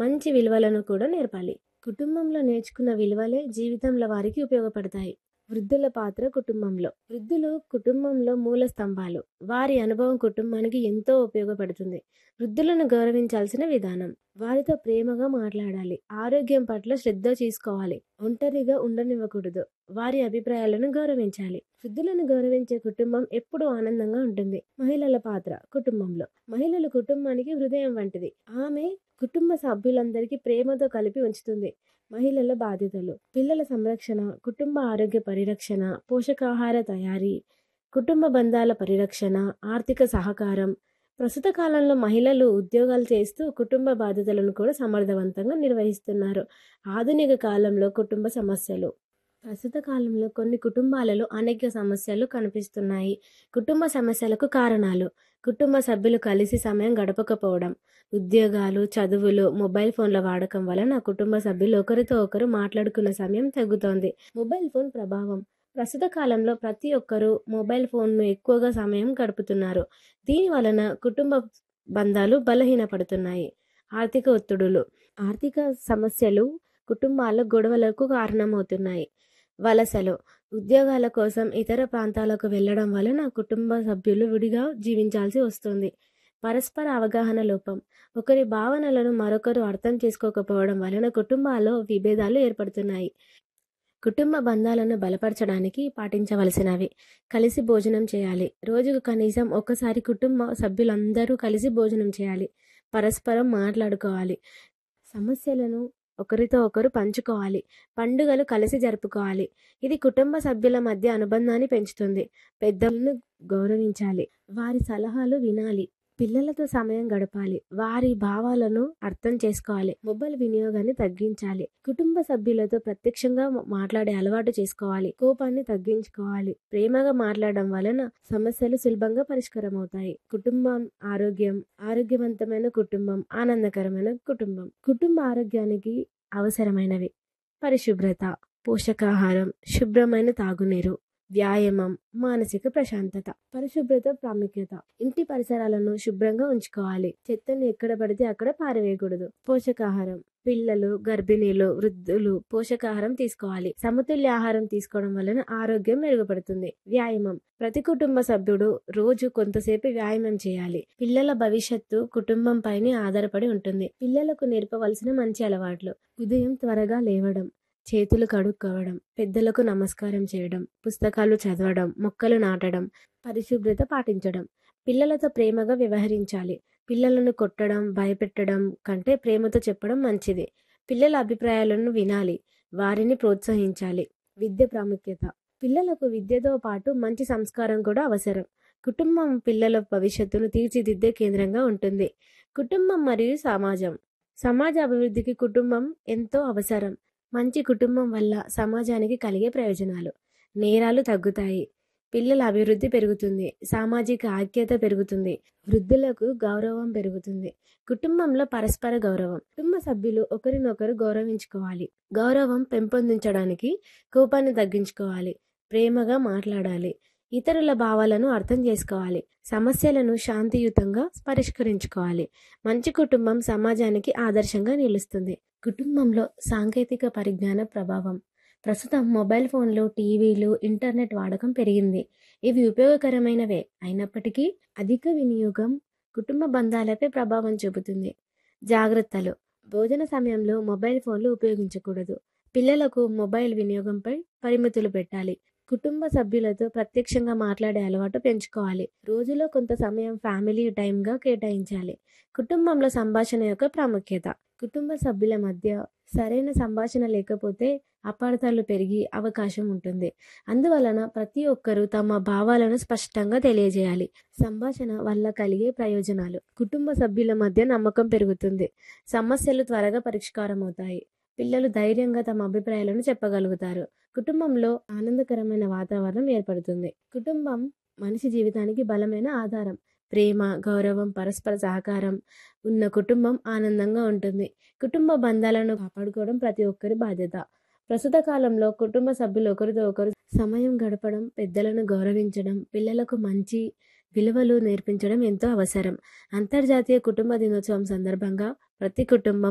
మంచి విలువలను కూడా నేర్పాలి కుటుంబంలో నేర్చుకున్న విలువలే జీవితంలో వారికి ఉపయోగపడతాయి వృద్ధుల పాత్ర కుటుంబంలో వృద్ధులు కుటుంబంలో మూల స్తంభాలు వారి అనుభవం కుటుంబానికి ఎంతో ఉపయోగపడుతుంది వృద్ధులను గౌరవించాల్సిన విధానం వారితో ప్రేమగా మాట్లాడాలి ఆరోగ్యం పట్ల శ్రద్ధ తీసుకోవాలి ఒంటరిగా ఉండనివ్వకూడదు వారి అభిప్రాయాలను గౌరవించాలి వృద్ధులను గౌరవించే కుటుంబం ఎప్పుడూ ఆనందంగా ఉంటుంది మహిళల పాత్ర కుటుంబంలో మహిళలు కుటుంబానికి హృదయం వంటిది ఆమె కుటుంబ సభ్యులందరికీ ప్రేమతో కలిపి ఉంచుతుంది మహిళల బాధ్యతలు పిల్లల సంరక్షణ కుటుంబ ఆరోగ్య పరిరక్షణ పోషకాహార తయారీ కుటుంబ బంధాల పరిరక్షణ ఆర్థిక సహకారం ప్రస్తుత కాలంలో మహిళలు ఉద్యోగాలు చేస్తూ కుటుంబ బాధ్యతలను కూడా సమర్థవంతంగా నిర్వహిస్తున్నారు ఆధునిక కాలంలో కుటుంబ సమస్యలు ప్రస్తుత కాలంలో కొన్ని కుటుంబాలలో అనేక సమస్యలు కనిపిస్తున్నాయి కుటుంబ సమస్యలకు కారణాలు కుటుంబ సభ్యులు కలిసి సమయం గడపకపోవడం ఉద్యోగాలు చదువులు మొబైల్ ఫోన్ల వాడకం వలన కుటుంబ సభ్యులు ఒకరితో ఒకరు మాట్లాడుకున్న సమయం తగ్గుతోంది మొబైల్ ఫోన్ ప్రభావం ప్రస్తుత కాలంలో ప్రతి ఒక్కరూ మొబైల్ ఫోన్ను ఎక్కువగా సమయం గడుపుతున్నారు దీని వలన కుటుంబ బంధాలు బలహీనపడుతున్నాయి ఆర్థిక ఒత్తిడులు ఆర్థిక సమస్యలు కుటుంబాల గొడవలకు కారణమవుతున్నాయి వలసలు ఉద్యోగాల కోసం ఇతర ప్రాంతాలకు వెళ్ళడం వలన కుటుంబ సభ్యులు విడిగా జీవించాల్సి వస్తుంది పరస్పర అవగాహన లోపం ఒకరి భావనలను మరొకరు అర్థం చేసుకోకపోవడం వలన కుటుంబాల్లో విభేదాలు ఏర్పడుతున్నాయి కుటుంబ బంధాలను బలపరచడానికి పాటించవలసినవి కలిసి భోజనం చేయాలి రోజుకు కనీసం ఒకసారి కుటుంబ సభ్యులందరూ కలిసి భోజనం చేయాలి పరస్పరం మాట్లాడుకోవాలి సమస్యలను ఒకరితో ఒకరు పంచుకోవాలి పండుగలు కలిసి జరుపుకోవాలి ఇది కుటుంబ సభ్యుల మధ్య అనుబంధాన్ని పెంచుతుంది పెద్దలను గౌరవించాలి వారి సలహాలు వినాలి పిల్లలతో సమయం గడపాలి వారి భావాలను అర్థం చేసుకోవాలి మొబైల్ వినియోగాన్ని తగ్గించాలి కుటుంబ సభ్యులతో ప్రత్యక్షంగా మాట్లాడే అలవాటు చేసుకోవాలి కోపాన్ని తగ్గించుకోవాలి ప్రేమగా మాట్లాడడం వలన సమస్యలు సులభంగా పరిష్కారం అవుతాయి కుటుంబం ఆరోగ్యం ఆరోగ్యవంతమైన కుటుంబం ఆనందకరమైన కుటుంబం కుటుంబ ఆరోగ్యానికి అవసరమైనవి పరిశుభ్రత పోషకాహారం శుభ్రమైన తాగునీరు వ్యాయామం మానసిక ప్రశాంతత పరిశుభ్రత ప్రాముఖ్యత ఇంటి పరిసరాలను శుభ్రంగా ఉంచుకోవాలి చెత్తను ఎక్కడ పడితే అక్కడ పారవేయకూడదు పోషకాహారం పిల్లలు గర్భిణీలు వృద్ధులు పోషకాహారం తీసుకోవాలి సమతుల్య ఆహారం తీసుకోవడం వలన ఆరోగ్యం మెరుగుపడుతుంది వ్యాయామం ప్రతి కుటుంబ సభ్యుడు రోజు కొంతసేపు వ్యాయామం చేయాలి పిల్లల భవిష్యత్తు కుటుంబం పైనే ఆధారపడి ఉంటుంది పిల్లలకు నేర్పవలసిన మంచి అలవాట్లు ఉదయం త్వరగా లేవడం చేతులు కడుక్కోవడం పెద్దలకు నమస్కారం చేయడం పుస్తకాలు చదవడం మొక్కలు నాటడం పరిశుభ్రత పాటించడం పిల్లలతో ప్రేమగా వ్యవహరించాలి పిల్లలను కొట్టడం భయపెట్టడం కంటే ప్రేమతో చెప్పడం మంచిది పిల్లల అభిప్రాయాలను వినాలి వారిని ప్రోత్సహించాలి విద్య ప్రాముఖ్యత పిల్లలకు విద్యతో పాటు మంచి సంస్కారం కూడా అవసరం కుటుంబం పిల్లల భవిష్యత్తును తీర్చిదిద్దే కేంద్రంగా ఉంటుంది కుటుంబం మరియు సమాజం సమాజ అభివృద్ధికి కుటుంబం ఎంతో అవసరం మంచి కుటుంబం వల్ల సమాజానికి కలిగే ప్రయోజనాలు నేరాలు తగ్గుతాయి పిల్లల అభివృద్ధి పెరుగుతుంది సామాజిక ఐక్యత పెరుగుతుంది వృద్ధులకు గౌరవం పెరుగుతుంది కుటుంబంలో పరస్పర గౌరవం కుటుంబ సభ్యులు ఒకరినొకరు గౌరవించుకోవాలి గౌరవం పెంపొందించడానికి కోపాన్ని తగ్గించుకోవాలి ప్రేమగా మాట్లాడాలి ఇతరుల భావాలను అర్థం చేసుకోవాలి సమస్యలను శాంతియుతంగా పరిష్కరించుకోవాలి మంచి కుటుంబం సమాజానికి ఆదర్శంగా నిలుస్తుంది కుటుంబంలో సాంకేతిక పరిజ్ఞాన ప్రభావం ప్రస్తుతం మొబైల్ ఫోన్లు టీవీలు ఇంటర్నెట్ వాడకం పెరిగింది ఇవి ఉపయోగకరమైనవే అయినప్పటికీ అధిక వినియోగం కుటుంబ బంధాలపై ప్రభావం చూపుతుంది జాగ్రత్తలు భోజన సమయంలో మొబైల్ ఫోన్లు ఉపయోగించకూడదు పిల్లలకు మొబైల్ వినియోగంపై పరిమితులు పెట్టాలి కుటుంబ సభ్యులతో ప్రత్యక్షంగా మాట్లాడే అలవాటు పెంచుకోవాలి రోజులో కొంత సమయం ఫ్యామిలీ టైంగా కేటాయించాలి కుటుంబంలో సంభాషణ యొక్క ప్రాముఖ్యత కుటుంబ సభ్యుల మధ్య సరైన సంభాషణ లేకపోతే అపార్థాలు పెరిగి అవకాశం ఉంటుంది అందువలన ప్రతి ఒక్కరూ తమ భావాలను స్పష్టంగా తెలియజేయాలి సంభాషణ వల్ల కలిగే ప్రయోజనాలు కుటుంబ సభ్యుల మధ్య నమ్మకం పెరుగుతుంది సమస్యలు త్వరగా పరిష్కారం అవుతాయి పిల్లలు ధైర్యంగా తమ అభిప్రాయాలను చెప్పగలుగుతారు కుటుంబంలో ఆనందకరమైన వాతావరణం ఏర్పడుతుంది కుటుంబం మనిషి జీవితానికి బలమైన ఆధారం ప్రేమ గౌరవం పరస్పర సహకారం ఉన్న కుటుంబం ఆనందంగా ఉంటుంది కుటుంబ బంధాలను కాపాడుకోవడం ప్రతి ఒక్కరి బాధ్యత ప్రస్తుత కాలంలో కుటుంబ సభ్యులు ఒకరితో ఒకరు సమయం గడపడం పెద్దలను గౌరవించడం పిల్లలకు మంచి విలువలు నేర్పించడం ఎంతో అవసరం అంతర్జాతీయ కుటుంబ దినోత్సవం సందర్భంగా ప్రతి కుటుంబం